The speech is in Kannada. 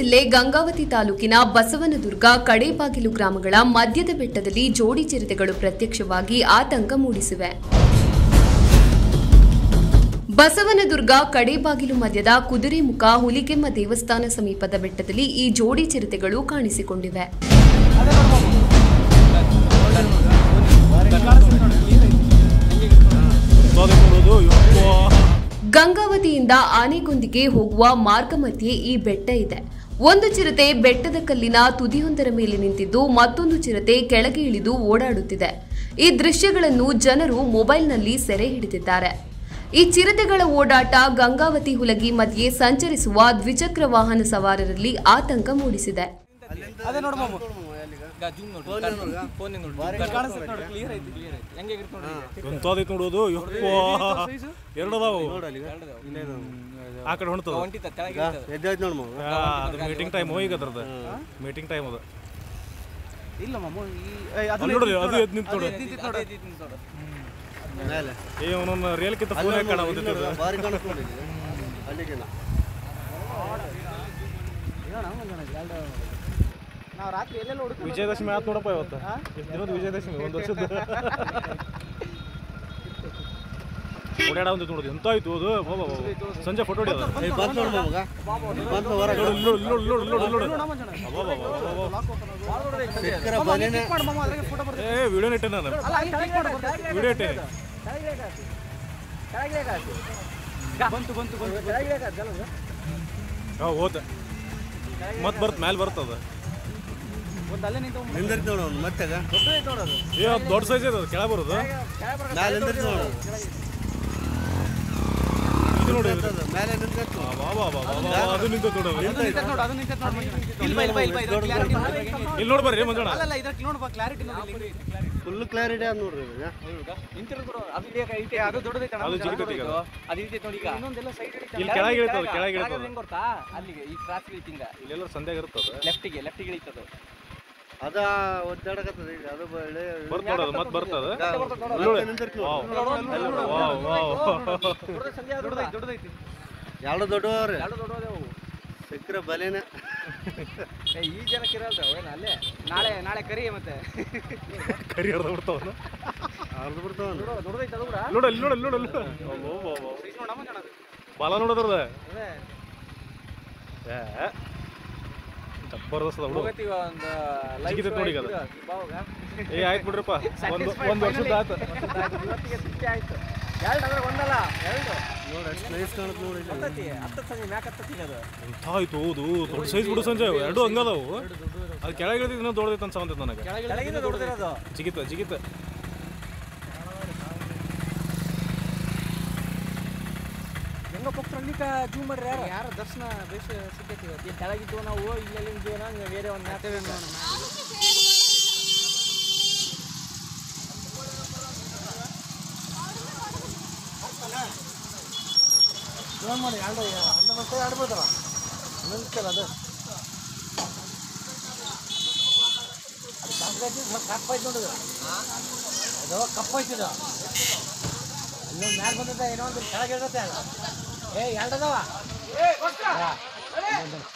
ಜಿಲ್ಲೆ ಗಂಗಾವತಿ ತಾಲೂಕಿನ ಬಸವನದುರ್ಗ ಕಡೇಬಾಗಿಲು ಗ್ರಾಮಗಳ ಮಧ್ಯದ ಬೆಟ್ಟದಲ್ಲಿ ಜೋಡಿ ಚಿರತೆಗಳು ಪ್ರತ್ಯಕ್ಷವಾಗಿ ಆತಂಕ ಮೂಡಿಸಿವೆ ಬಸವನದುರ್ಗ ಕಡೇಬಾಗಿಲು ಮಧ್ಯದ ಕುದುರೆಮುಖ ಹುಲಿಗೆಮ್ಮ ದೇವಸ್ಥಾನ ಸಮೀಪದ ಬೆಟ್ಟದಲ್ಲಿ ಈ ಜೋಡಿ ಚಿರತೆಗಳು ಕಾಣಿಸಿಕೊಂಡಿವೆ ನೋಡೋದು ಗಂಗಾವತಿಯಿಂದ ಆನೆಗೊಂದಿಗೆ ಹೋಗುವ ಮಾರ್ಗ ಮಧ್ಯೆ ಈ ಬೆಟ್ಟ ಇದೆ ಒಂದು ಚಿರತೆ ಬೆಟ್ಟದ ಕಲ್ಲಿನ ತುದಿಯೊಂದರ ಮೇಲೆ ನಿಂತಿದ್ದು ಮತ್ತೊಂದು ಚಿರತೆ ಕೆಳಗೆ ಇಳಿದು ಓಡಾಡುತ್ತಿದೆ ಈ ದೃಶ್ಯಗಳನ್ನು ಜನರು ಮೊಬೈಲ್ನಲ್ಲಿ ಸೆರೆ ಹಿಡಿದಿದ್ದಾರೆ ಈ ಚಿರತೆಗಳ ಓಡಾಟ ಗಂಗಾವತಿ ಹುಲಗಿ ಮಧ್ಯೆ ಸಂಚರಿಸುವ ದ್ವಿಚಕ್ರ ವಾಹನ ಸವಾರರಲ್ಲಿ ಆತಂಕ ಮೂಡಿಸಿದೆ ಅದೇ ನೋಡು ಮಾಮು ಜೂಮ್ ನೋಡು ಫೋನ್ ನೋಡು ಕಾಣಿಸುತ್ತೆ ನೋಡು ಕ್ಲಿಯರ್ ಐತಿ ಕ್ಲಿಯರ್ ಐತಿ ಹೆಂಗೆ ಆಗಿರುತ್ತೆ ನೋಡಿ ಎಂತಾದೈತ್ ನೋಡೋದು ಯಪ್ಪ ಎರಡು ಅದಾವು ಆ ಕಡೆ ಹೊಣ್ತದ ಹೊಂಟಿತ ಕೆಳಗೆ ಇರ್ತದೆ. ಎದ್ದಾಯ್ತು ನೋಡು ಮಗು ಆ, ಅದು ಮೀಟಿಂಗ್ ಟೈಮ್ ಈಗ ಅದ್ರದ್ದು ಮೀಟಿಂಗ್ ಟೈಮ್ ಅದು ಇಲ್ಲ ಮಾಮು ಈ ಏ, ಅದು ಅಲ್ಲಿ ನೋಡ್ರಿ ಅದು ಎದ್ದು ನಿಂತು ನೋಡು ಎದ್ದು ನಿಂತಿತ್ತು ನೋಡು. ಎದ್ದು ನಿಂತಿತ್ತು ನೋಡು. ಮೇಲೆ ಏ ಅವನೊಂದು ರಿಯಲ್ಕಿಂತ ಫೋನ್ ಕಾಣ ಬಂದಿತ್ತು ಭಾರಿ ಕಾಣಿಸ್ತು ನೋಡಿ ಇದು. ಅಲ್ಲಿಗೆನ ನಾವು ರಾತ್ರಿ ಎಲ್ಲೆಲ್ಲ ಹುಡುಕ ವಿಜಯದಶಮಿ ಆತ್ ನೋಡಪ್ಪ ಇವತ್ತು ಎಷ್ಟು ದಿನದ ವಿಜಯದಶಮಿ ಒಂದು ವರ್ಷದ ಓಡಾಡ ಒಂದು ನೋಡೋದು ಎಂತ ಆಯ್ತು ಅದು ಬಾಬಾ ಬಾಬಾ. ಸಂಜೆ ಫೋಟೋ ಹೊಡಿಯೋದು ಏ, ಬಂತು ನೋಡು ಮಗ ಬಂತು ಹೊರಗೆ ನೋಡು ಇಲ್ಲಿ ನೋಡು ಇಲ್ಲಿ ನೋಡು ಇಲ್ಲಿ ನೋಡು ಇಲ್ಲಿ ನೋಡು ಅಬ್ಬಾ, ಅಬ್ಬಾ, ಅಬ್ಬಾ, ಅಬ್ಬಾ. ಸಿಕ್ಕರ ಬಲಿನೇ ಮಾಡು ಮಾಮ ಅದ್ರಾಗೆ ಫೋಟೋ ಬರ್ತದೆ ಏ ವಿಡಿಯೋನ ಇಟ್ಟೆ ನಾನು ಅಲ್ಲ ಅಲ್ಲಿ ಕೆಳಗೆ ಮಾಡು, ಬರ್ತದೆ. ವಿಡಿಯೋ ಇಟ್ಟೆ ಕೆಳಗೆ ರೇಖೆ ಹಾಕು. ಕೆಳಗೆ ರೇಖೆ ಹಾಕು. ಬಂತು ಬಂತು ಬಂತು ಕೆಳಗೆ ರೇಖೆ ಹಾಕು, ಜಲದು. ಹಾಂ ಹೋದ ಮತ್ತೆ ಬರ್ತ ಮ್ಯಾಲೆ ಬರ್ತದ ಒಂದು ಅಲ್ಲೇ ನಿಂತು ನಿಂದಿರ್ತು ನೋಡು ಅವ್ನು ಮತ್ತೆ ಆಗ. ದೊಡ್ಡದೈತೆ ನೋಡೋದು ಏ ಅದು ದೊಡ್ಡ ಸೈಜ್ ಇದೆ ಕೆಳಗೆ ಬರೋದು ಕೆಳಗೆ ಬರೋ ಮ್ಯಾಲೆ ನಿಂದಿರ್ತು ನೋಡು ಇದು ನೋಡಿ ಅದು ಮೇಲೆ ನಿಂತ್ಕತ್ತು ಬಾಬಾ ಬಾಬಾ ಅದು ನಿಂತ ನೋಡು ಅದು ನಿಂತೈತೆ ನೋಡು ಅದು ನಿಂತೈತೆ ನೋಡು ಮಂಜುಳ. ಇಲ್ಲಿ ಬಾ ಇಲ್ಲಿ ಬಾ ಇಲ್ಲಿ ಬಾ ಇದ್ರ clarity ನೋಡಿ, ಇದ್ರಾಗೆ ಹೆಂಗೆ- ಇಲ್ಲಿ ನೋಡಿ ಬರ್ರಿ ಮಂಜಣ್ಣ ಅಲ್ಲ ಅಲ್ಲ ಇದ್ರಾಗ ನೋಡು ಬಾ ಕ್ಲಾರಿಟಿ ನೋಡಿ ಇಲ್ಲಿ ಹಿಂಗೆ ಐತೆ, clarity. ಫುಲ್ ಕ್ಲಾರಿಟಿ ಅದ ನೋಡ್ರಿ ಈಗ ನಿಂತಿರೋದು ನೋಡು, ಅದು ಇದೆ, ಐತೆ, ಅದು ದೊಡ್ಡದೈತೆ ಅಣ್ಣ, ಅದು ಅದು ಜಿಗಿತೈತೆ ಈಗ. ದೊಡ್ಡದೈತೆ. ಅದು ಇಳ್ತೈತೆ ನೋಡಿ ಈಗ. ಇನ್ನೊಂದೆಲ್ಲ side ಇಳಿತೈತೆ. ಇಲ್ಲಿ ಕೆಳಗೆ ಇಳಿತದೆ, ಕೆಳಗೆ, ಕೆಳಗೆ ಕೆಳಗೆ ಇಳಿತದೆ. ಹೆಂಗ್ ಗೊತ್ತಾ ಅಲ್ಲಿಗೆ ಈ ಕ್ರಾಸ್ ಇಳಿತಿಂಗ ಇಲ್ಲೆಲ್ಲ ಸಂಧ್ಯಾಗ ಇರ್ತದ ಲೆಫ್ಟಿಗೆ ಲೆಫ್ಟಿಗೆ ಇಳಿತದೆ ಅದ ಒದ್ದಾಡಕತ್ತದ ಈಗ ಅದು ಬಳ್ಳೆ ಬರ್ತ ನೋಡೋದು ಮತ್ತೆ ಬರ್ತದ ಮತ್ತೆ ನಿಂತಿರ್ತು ನೋಡು. ವಾವ್ ವಾವ್ ದೊಡ್ಡದೈತೆ ದೊಡ್ಡದೈತಿ ಎರಡು ದೊಡ್ಡವ್ರಿ ಎರಡು ದೊಡ್ಡದವು ಸಿಕ್ಕರ ಬಲಿನೇ ಏ, ಈ ಜನಕ್ಕೆ ಇರಲ್ರ ಏನು ಅಲ್ಲೇ ನಾಳೆ ನಾಳೆ ಕರಿ ಮತ್ತೆ ಕರಿ ಹರಿದ ಬಿಡ್ತಾವ ಅರ್ದು ಬಿಡ್ತಾವ ದೊಡ್ಡ- ದೊಡ್ಡದೈತೆ ಅದು ಕೂಡ ನೋಡ ಇಲ್ಲಿ ನೋಡ ಇಲ್ಲಿ ನೋಡ ಇಲ್ಲಿ ಸೈಜ್ ನೋಡಮ್ಮ ಜನ ಅದು. ಬಾಲ ನೋಡದ್ರದ ಅದೇ ಏ ಜಬರ್ದಸ್ತ್ ಅದ ಹುಡುಗ ಹೋಗತ್ತೀವಿ ಒಂದು live ಜಿಗಿತೈತೆ show ನೋಡಿ ಈಗ ಆಯ್ತು ಅದು. ಈಗ. ಬಾ ಹೋಗ. ಏ ಆಯ್ತು ಬಿಡ್ರಪ್ಪ ಒಂದು Satisfied ಒಂದು ವರ್ಷದ finally. ಆಯ್ತು ಇವತ್ತಿಗೆ ತೃಪ್ತಿ ಆಯ್ತು ಎರಡು ಅಂದ್ರೆ ಒಂದಲ್ಲ ಎರಡು ನೋಡಿ ಎಷ್ಟು ನೈಸ್ ಕಾಣುತ್ತೆ ನೋಡಿ ಇಲ್ಲಿ. ಹತ್ತತಿ ಹತ್ತತ್ತು ಸಂಜೆ ಮ್ಯಾಕ್ ಹತ್ತತಿ ಅದು ಎಂತ ಆಯ್ತು ಹೌದು ದೊಡ್ಡ ಸೈಜ್ ಬಿಡು ಸಂಜೆ ಎರಡು ಹಂಗದಾವು ಅದು ಕೆಳಗೆ ಇಳಿದಿದ್ದು ಇನ್ನೂ ದೊಡ್ಡದೈತೆ ಅನ್ಸವಂತೈತೆ ನನಗೆ ಕೆಳಗಿಂದ ದೊಡ್ಡದಿರೋದು ಜಿಗಿತ ಜಿಗಿತ ಹೆಂಗ ಪಕ್ಷ ಜೂಮ್ ಮಾಡ್ರಿ ಯಾರು ಯಾರು ದರ್ಶನ ಬೇಸ್ ಸಿಕ್ಕೈತಿ ಇವತ್ತು ಇಲ್ಲಿ ಕೆಳಗಿದ್ದು ನಾವು ಇಲ್ಲೆಲ್ಲ ಇದೀವನ ಹಂಗೆ ಬೇರೆ ಒಂದು ಮ್ಯಾತೇವೆ ನೋಡೋಣ ಫೋನ್ ಮಾಡಿ ಎರಡು ಎರಡು ಬರ್ತದೆ ಎರಡು ಬರ್ತವ ನಿಲ್ತಲ್ಲ ಅದು ಅದು ಕಪ್ಪಾಯ್ತು ಕಪ್ಪಾಯ್ತು ನೋಡಿದ್ರು ಅದು ಕಪ್ಪಾಯ್ತಿದ ಅಲ್ಲೊಂದು ಮ್ಯಾಲೆ ಬಂದಿದ್ದ ಏನೋ ಒಂದು ಕೆಳಗೆ ಇರುತ್ತೆ ಅಲ್ಲ ಏ ಎರಡದವ